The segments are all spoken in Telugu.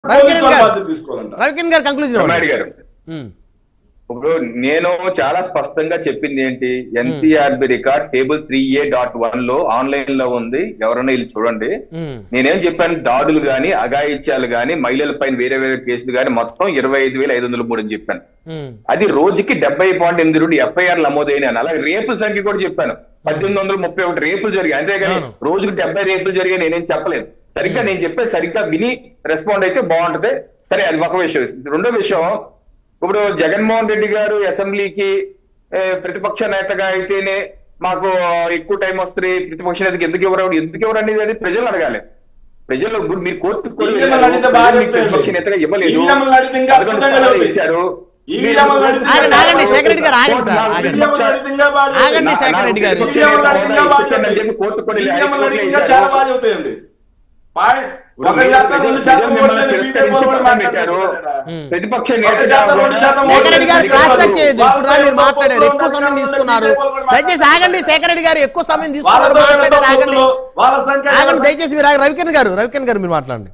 రవికిరణ్ పోలీసు గారు బాధ్యత తీసుకోవాలంట రవికిరణ్ గారు కంక్లూజన్ రమణాయుడు గారు ఇప్పుడు నేను చాలా స్పష్టంగా చెప్పింది ఏంటి NCRB record table three A dot one లో ఆన్లైన్ లో ఉంది ఎవరైనా వెళ్ళి చూడండి నేనేం చెప్పాను దాడులు గాని అఘాయిత్యాలు గాని మహిళల పైన వేరే వేరే కేసులు గాని మొత్తం ఇరవై ఐదు వేల ఐదు వందల మూడు అని చెప్పాను అది రోజుకి డెబ్బై పాయింట్ ఎనిమిది రెండు ఎఫ్ఐఆర్ నమోదైన అలాగే రేపుల సంఖ్య కూడా చెప్పాను పద్దెనిమిది వందల ముప్పై ఒకటి రేపులు జరిగాయి అంతేగాని అవును. రోజుకి డెబ్బై రేపులు జరిగాయి నేనేం చెప్పలేదు సరిగ్గా నేను చెప్పేది సరిగ్గా విని రెస్పాండ్ అయితే బాగుంటది సరే అది ఒక విషయం రెండో విషయం ఇప్పుడు జగన్మోహన్ రెడ్డి గారు అసెంబ్లీకి ఏ, ప్రతిపక్ష నేతగా అయితేనే మాకు ఎక్కువ టైం వస్తుంది ప్రతిపక్ష నేతకి ఎందుకు ఎవరు ఎందుకు ఎవరు అనేది అది ప్రజలు అడగాలి ప్రజలు ఇప్పుడు మీరు కోర్టుకు కూడా ఈవీఎంలు వెళ్ళారు. అడిగితే బాగా ప్రజలు మీకు చెప్తారు. ప్రతిపక్ష నేతగా ఇవ్వలేదు ఈవీఎంలు అడిగితే ఇంకా పదకొండు అద్భుతంగా స్థానాలు చెప్తారు. ఇచ్చారు ఈవీఎంలు మీరు- అడిగితే ఆగండి, ఆగండి, శేఖర్ రెడ్డి గారు ఆగండి సార్, నాకు ఆగండి. ప్రతిపక్ష- ఈవీఎంలు అడిగితే ఇంకా బాగా ఆగండి, చెప్తారు. శేఖర్ రెడ్డి గారు. ప్రతిపక్ష ఈవీఎంలు నేత అడిగితే ఇంకా హోదా బాగా ఇచ్చానని చెప్పి కోర్టుకు కూడా వెళ్ళి ఈవీఎంలు హైకోర్టులో అడిగితే ఇంకా ఇచ్చారు. చాలా బాగా చెబుతాయండి పాయింట్ ఒక మీరు శాతం ప్రజలు- రెండు ప్రజలు శాతం మిమ్మల్ని ఓట్లని తిరస్కరించి బీజేపీ వాళ్ళు పక్కన పెట్టారు. మాట్లాడుతున్నారు. ప్రతిపక్ష ఒక నేతగా శాతం, రెండు కూడా శాతం శేఖర్ రెడ్డి గారు క్రాస్ చెక్ చేయొద్దు వాళ్ళు ఇప్పుడు మీరు వాళ్ళు మాట్లాడారు ఎక్కువ వాళ్ళు సమయం వాళ్ళు తీసుకున్నారు వాళ్ళు దయచేసి ఆగండి శేఖర్ రెడ్డి గారు ఎక్కువ సమయం తీసుకున్నారు వాళ్ళతో మాట్లాడారు ఆగండి వీళ్ళతో వాళ్ళ సంఖ్య ఆగండి దయచేసి మీరు ఆగండి. రవికిరణ్ గారు రవికిరణ్ గారు మీరు మాట్లాడండి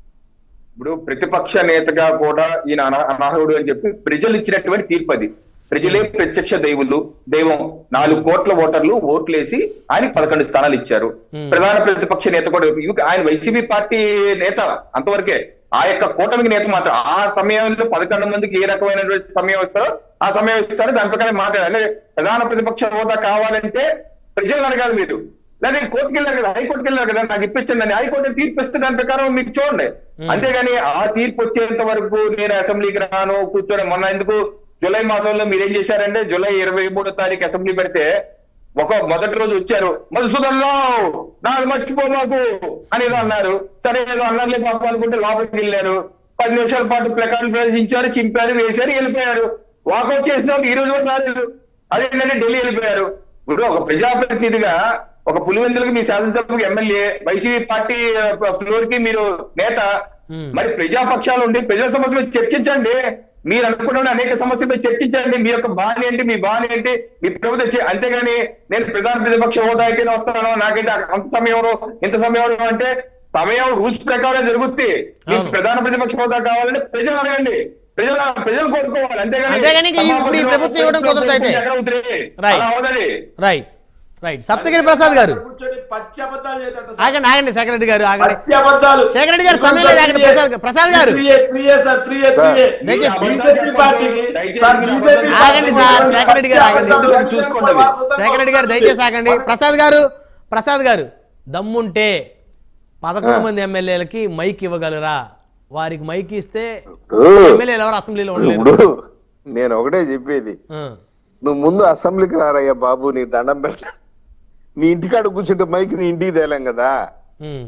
ఇప్పుడు ప్రతిపక్ష నేతగా కూడా ఈయన అన- అనర్హుడు అని చెప్పి ప్రజలు ఇచ్చినటువంటి తీర్పు అది ప్రజలే ప్రత్యక్ష దైవులు దైవం నాలుగు కోట్ల ఓటర్లు ఓట్లేసి ఆయన పదకొండు స్థానాలు ఇచ్చారు Hmm. ప్రధాన ప్రతిపక్ష నేత కూడా ఇవి- ఆయన వైసీపీ పార్టీ నేత అంతవరకే ఆ యొక్క కూటమికి నేత మాత్రం ఆ సమయంలో పదకొండు మందికి ఏ రకమైనటువంటి సమయం ఇస్తారో ఆ సమయం ఇస్తారో దాని ప్రకారం మాట్లాడాలి అంటే ప్రధాన ప్రతిపక్ష హోదా కావాలంటే ప్రజలు అడగాలి మీరు లేదా కోర్టుకి వెళ్ళారు కదా హైకోర్టుకి వెళ్ళారు కదా నాకు ఇప్పించండి అని హైకోర్టు తీర్పు ఇస్తే దాని ప్రకారం మీకు చూడండి అంతేగాని ఆ తీర్పు వచ్చేంత వరకు నేను అసెంబ్లీకి రాను కూర్చొని మొన్న ఎందుకు జూలై మాసంలో మీరేం చేశారంటే జూలై ఇరవై మూడో తారీఖు అసెంబ్లీ పెడితే ఒక మొదటి రోజు వచ్చారు మధుసూదన్ రావు నాకు మర్చిపో మాకు అని ఏదో అన్నారు సరే ఏదో అన్నారులే పాపం అనుకుంటే లోపలికి వెళ్ళారు పది నిమిషాల పాటు ప్లకార్డులు ప్రదర్శించారు చింపారు వేశారు వెళ్ళిపోయారు వాకౌట్ చేసిన ఈ రోజు కూడా రాలేదు అదేంటంటే ఢిల్లీ వెళ్ళిపోయారు ఇప్పుడు ఒక ప్రజాప్రతినిధిగా ఒక పులివెందులకు మీ శాసనసభకు ఎమ్మెల్యే వైసీపీ పార్టీ ఫ్లోర్ కి మీరు నేత Hmm. మరి ప్రజాపక్షాలు ఉండి ప్రజల సమస్యలు చర్చించండి మీరు అనుకున్న అనేక సమస్యలపై చర్చించండి మీ యొక్క బాధ ఏంటి మీ బాధ ఏంటి మీ ప్రభుత్వం చే- అంతేగాని నేను ప్రధాన ప్రతిపక్ష హోదా అయితేనే వస్తున్నాను నాకైతే అంత సమయం ఎవరు, ఇంత సమయం ఎవరు అంటే సమయం రూల్స్ ప్రకారం జరుగుద్ది మీకు అవును. ప్రధాన ప్రతిపక్ష హోదా కావాలంటే ప్రజలు అడగండి ప్రజలు ప్రజలు కోరుకోవాలి అంతేగాని అంతేగాని ఈ- ఇప్పుడు ఈ ప్రభుత్వం ఇవ్వడం కుదరదు అయితే. ఎక్కడ అవుతుంది? Right. అలా అవుతుంది రైట్ రైట్ సప్తగిరి ప్రసాద్ గారు కూర్చొని పచ్చి అబద్ధాలు చేతట సార్. ఆగండి ఆగండి శేఖర్ రెడ్డి గారు ఆగండి పచ్చి అబద్ధాలు శేఖర్ రెడ్డి గారు సమయం లేదు ఆగండి Prasad garu Prasad garu three A, three A sir, three A, three A. దయచేసి బీజేపీ పార్టీకి సార్, బీజేపీ ఆగండి సార్, శేఖర్ రెడ్డి గారు ఆగండి. పార్టీకి చూసుకోండి. శేఖర్ రెడ్డి గారు దయచేసి ఆగండి ప్రసాద్ గారు ప్రసాద్ గారు దమ్ముంటే పదకొండు మంది ఎమ్మెల్యేలకి మైక్ ఇవ్వగలరా వారికి మైక్ ఇస్తే ఎమ్మెల్యేలు ఎవరు అసెంబ్లీలో ఉండలేరు ఇప్పుడు నేను ఒకటే చెప్పేది ఆ, నువ్వు ముందు అసెంబ్లీకి రారయ్యా బాబు నీ దండం పెడతా నీ ఇంటికాడ కూర్చుంటే మైక్ నీ ఇంటికి తేలాం కదా ఉమ్,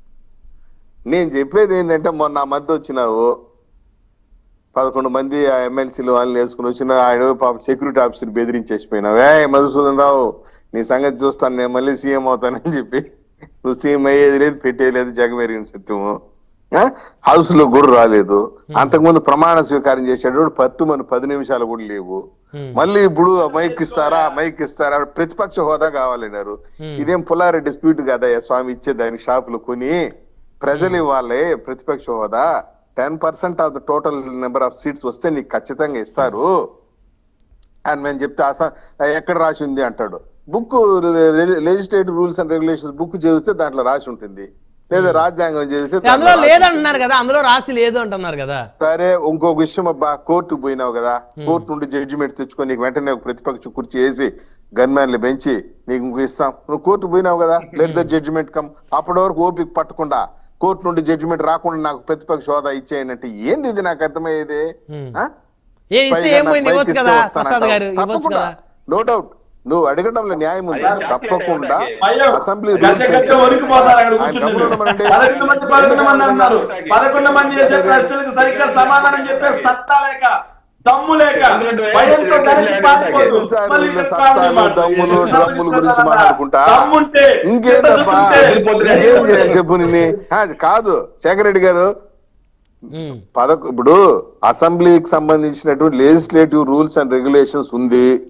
నేను చెప్పేది ఏంటంటే మొన్న ఆ మధ్య వచ్చినావు పదకొండు మంది ఆ ఎమ్మెల్సీలు వాళ్ళు వేసుకుని వచ్చిన ఆయన పాప సెక్యూరిటీ ఆఫీసర్ బెదిరించేసిపోయినావు ఏ మధుసూదన్ రావు నీ సంగతి చూస్తాను నేను మళ్ళీ సీఎం అవుతానని చెప్పి నువ్వు సీఎం అయ్యేది లేదు పెట్టేది లేదు జగమెరిగిన సత్యము ఆ? హౌస్ లో కూడా రాలేదు అంతకుముందు ప్రమాణ స్వీకారం చేసేటప్పుడు పత్తు మన పది నిమిషాలు కూడా లేవు మళ్ళీ ఇప్పుడు ఆ మైక్ ఇస్తారా ఆ మైక్ ఇస్తారా ప్రతిపక్ష హోదా కావాలన్నారు ఇదేం పుల్లారెడ్డి స్పీడ్ కదయ్యా స్వామి ఇచ్చే దానికి షాపులు కొని ప్రజలు ఇవ్వాలి ప్రతిపక్ష హోదా ten percent of the total number of seats వస్తే నీకు ఖచ్చితంగా ఇస్తారు అని మేము చెప్తే అస ఎక్కడ రాసి ఉంది అంటాడు book legislative rules and regulations book చదివితే దాంట్లో రాసి ఉంటుంది లేదా రాజ్యాంగం చదివితే దాంట్లో అందులో రాసి లేదంటున్నారు కదా అందులో రాసి లేదు అంటున్నారు కదా సరే ఇంకొక విషయం అబ్బా కోర్టుకు పోయినావు కదా కోర్టు నుండి జడ్జిమెంట్ తెచ్చుకొని నీకు వెంటనే ఒక ప్రతిపక్ష కుర్చీ వేసి గన్మ్యాన్లు పెంచి నీకు ఇంకో ఇస్తాం నువ్వు కోర్టు పోయినావు కదా లెట్ ద జడ్జిమెంట్ కమ్ అప్పటి వరకు ఓపిక పట్టకుండా కోర్టు నుండి జడ్జిమెంట్ రాకుండా నాకు ప్రతిపక్ష హోదా ఇచ్చేయండి అంటే ఏంది ఇది నాకు అర్థమయ్యేది ఆ? ఏ ఇస్తే పైగా ఏమైంది నాకు ఇవ్వచ్చు బైక్ కదా ఇస్తే వస్తానంటావు. ప్రసాద్ గారు ఇవ్వచ్చు తప్పకుండా కదా నో డౌట్ నువ్వు అడగడంలో న్యాయం ఉంది అది జాతీయ తప్పకుండా హోదాకి. అయ్యో, అసెంబ్లీ గంట గంట వణికిపోతారు అక్కడ ఆయన గమ్మున కూర్చుని. ఉండమనండి. పదకొండు మంది పదకొండు మంది అన్నారు ఎందుకంటే పదకొండు మంది చేసే ప్రశ్నలకు సరిగ్గా సమాధానం చెప్పే సత్తా లేక దమ్ము లేక భయంతో గడిచి పారిపోతూ ఎందుకు సార్ మళ్ళీ వీళ్ళు ఇక్కడ సత్తాలు, కామెంట్ దమ్ములు, చేయండి. డ్రమ్ముల గురించి మాట్లాడుకుంటా? దమ్ముంటే ఇంకేదబ్బా చిత్తశుద్ధి ఉంటే, ఇంకేం చేయాలి చెప్పు నిన్ను ఆ, కాదు శేఖర్ రెడ్డి గారు ఉమ్, పదకొ ఇప్పుడు అసెంబ్లీకి సంబంధించినటువంటి లెజిస్లేటివ్ రూల్స్ అండ్ రెగ్యులేషన్స్ ఉంది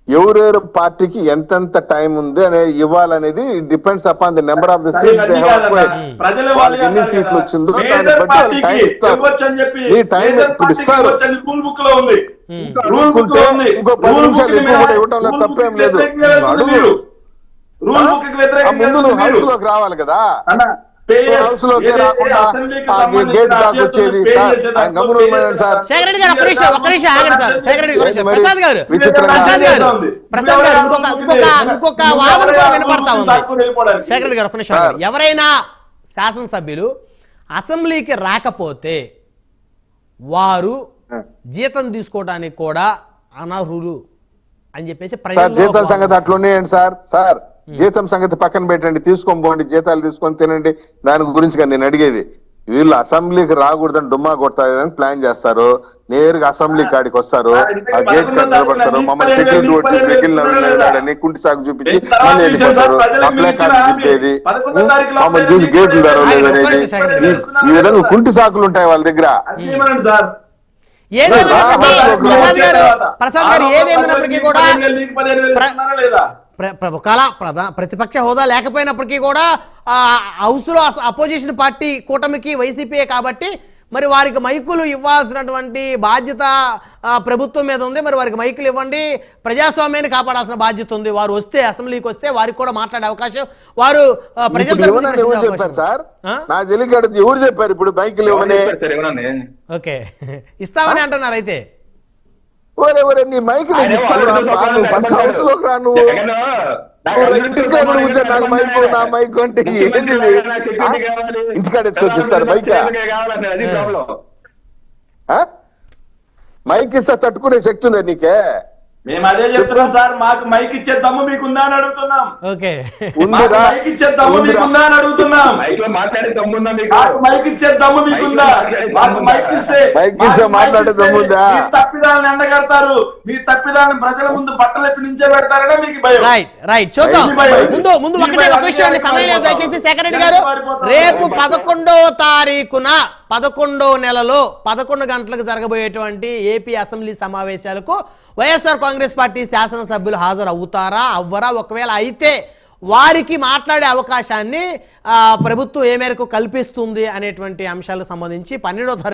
ఎవరెవరు పార్టీకి ఎంతెంత టైం ఉంది అనేది ఇవ్వాలనేది depends upon the number of the సరే, సీట్స్ దే అది హావ్ కాదన్నా. అక్వైర్డ్ ప్రజల వాళ్ళకి వాళ్ళు ఎన్ని అన్నారు సీట్లు కదా. వచ్చిందో మేజర్ దాన్ని బట్టి వాళ్ళు టైం పార్టీకి ఇస్తారు ఇవ్వచ్చని చెప్పి నీ టైం మేజర్ ఇప్పుడు పార్టీకి ఇస్తారు ఇవ్వచ్చని రూల్ బుక్ లో ఉంది రూల్ బుక్ అనుకుంటే లో ఉంది ఇంకో పది రూల్ నిమిషాలు బుక్ ఎక్కువ మీద- కూడా ఇవ్వటంలో రూల్ తప్పేం బుక్ లేదు. వ్యతిరేకంగా వెళ్తుంది అడుగు. మీరు. రూల్ ఆ? బుక్ కి ఆ వ్యతిరేకంగా ముందు నువ్వు వెళ్తుంది హౌస్ మీరు. లోకి రావాలి కదా అన్న, పే నువ్వు హౌస్ లోకి ఏదైతే రాకుండా అసెంబ్లీకి ఆ సంబంధించిన గేట్ దాకా అభ్యర్థులను వచ్చేది పే సార్ చేసే ఆయన దాంట్లో గమ్మున పే ఉన్నాడు సార్ చేసే శేఖర్ రెడ్డి గారు ఒక్క నిమిషం ఒక్క నిమిషం ఆగండి సార్ శేఖర్ రెడ్డి గారు ఏంటి మరి? ప్రసాద్ గారు విచిత్రంగా ప్రసాద్ గారు ఉంది. ప్రసాద్ గారు ఇంకొక ఇంకొక ఇంకొక వాదన కూడా వినపడతా ఉంది తక్కువ వెళ్ళిపోవడానికి. శేఖర్ రెడ్డి గారు ఒక్క నిమిషం ఆగండి. ఎవరైనా శాసనసభ్యులు అసెంబ్లీకి రాకపోతే వారు జీతం తీసుకోవడానికి కూడా అనర్హులు అని చెప్పేసి సార్ ప్రజల్లో జీతం ఒక సంగతి అట్లా ఉన్నాయండి సార్ సార్ జీతం సంగతి పక్కన పెట్టండి తీసుకొని పోండి జీతాలు తీసుకొని తినండి దాని గురించి కానీ నేను అడిగేది వీళ్ళు అసెంబ్లీకి రాకూడదని డుమ్మా కొడతారని ప్లాన్ చేస్తారు నేరుగా అసెంబ్లీ కాడికి వస్తారు ఆ గేట్ కాడ నిలబడతారు మమ్మల్ని సెక్యూరిటీ వచ్చేసి వెకిల్ నవ్వులాడని కుంటి సాగు చూపించి మళ్ళీ వెళ్ళిపోతారు ఆ ప్లే కార్డు చూపేది మమ్మల్ని చూసి గేట్లు తెరవలేదు అనేది ఈ- ఈ విధంగా కుంటి సాకులు ఉంటాయి వాళ్ళ దగ్గర అది ఏమనండి సార్ ఏదేమైనప్పటికీ రా, ప్రసాద్ గారు తర్వాత. ప్రసాద్ గారు ఆ ఏదేమైనప్పటికీ నీకు కూడా పదిహేను వేలు, నీకు పదిహేను వేలు ప్ర- ఇస్తున్నారా లేదా ప్ర- ప్ర- ఒకవేళ ప్రధాన ప్రతిపక్ష హోదా లేకపోయినప్పటికీ కూడా ఆ, హౌస్లో అస- అపోజిషన్ పార్టీ కూటమికి వైసీపీయే కాబట్టి మరి వారికి మైకులు ఇవ్వాల్సినటువంటి బాధ్యత ఆ, ప్రభుత్వం మీద ఉంది మరి వారికి మైకులు ఇవ్వండి ప్రజాస్వామ్యాన్ని కాపాడాల్సిన బాధ్యత ఉంది వారు వస్తే అసెంబ్లీకి వస్తే వారికి కూడా మాట్లాడే అవకాశం వారు ఆ, ప్రజల ఇప్పుడు తరపున ఇవ్వనని ఎవరు ప్రశ్నించే చెప్పారు అవకాశం. సార్ ఆ? నా తెలియక ఎవరు చెప్పారు ఇప్పుడు బైకులు ఎవరు ఇవ్వని చెప్పారు సార్ ఏమన్నా ఓకే ఇస్తామని అంటున్నారు అయితే ఒరే ఒరే నీ మైక్ నేను ఇస్తాను రా బా, నువ్వు ఫస్ట్ హౌస్ లోకి రా నువ్వు నువ్వు ఇంటికి ఎక్కడ కూర్చో నాకు మైక్ నా మైక్ అంటే ఏంటి ఇది? ఆ? ఇంటికాడ ఎత్తుకొచ్చి ఇస్తారు మైక్ అది ప్రాబ్లం మైక్ ఇస్తా తట్టుకునే శక్తి ఉందా నీకే మేము అదే చెప్తున్నాం సార్ మాకు మైక్ ఇచ్చే దమ్ము మీకుందా అని అడుగుతున్నాం ఓకే మాకు ఉందిరా మైక్ ఇచ్చే దమ్ము ఉందిరా మీకుందా అని అడుగుతున్నాం మైక్ లో మాట్లాడే దమ్ముందా మీకు మాకు మైక్ ఇచ్చే దమ్ము మీకుందా మాకు మైక్ ఇస్తే మైక్ ఇస్తే మాకు మాట్లాడే ఇస్తే దమ్ముందా? మీ తప్పిదాలను ఎండగడతారు మీ తప్పిదాలను ప్రజల ముందు బట్టలు ఎప్పటి నుంచే పెడతారనే మీకు భయం రైట్ రైట్ చూద్దాం బై, బై. ముందు ముందు ఒకటే ఒక విషయం అండి సమయం లేదు దయచేసి శేఖర్ రెడ్డి గారు రేపు పదకొండో తారీఖున పదకొండో నెలలో పదకొండు గంటలకు జరగబోయేటువంటి ఏపీ అసెంబ్లీ సమావేశాలకు వైఎస్ఆర్ కాంగ్రెస్ పార్టీ శాసనసభ్యులు హాజరు అవుతారా అవ్వరా ఒకవేళ అయితే వారికి మాట్లాడే అవకాశాన్ని ఆ, ప్రభుత్వం ఏ మేరకు కల్పిస్తుంది అనేటువంటి అంశాలకు సంబంధించి పన్నెండో తారీఖు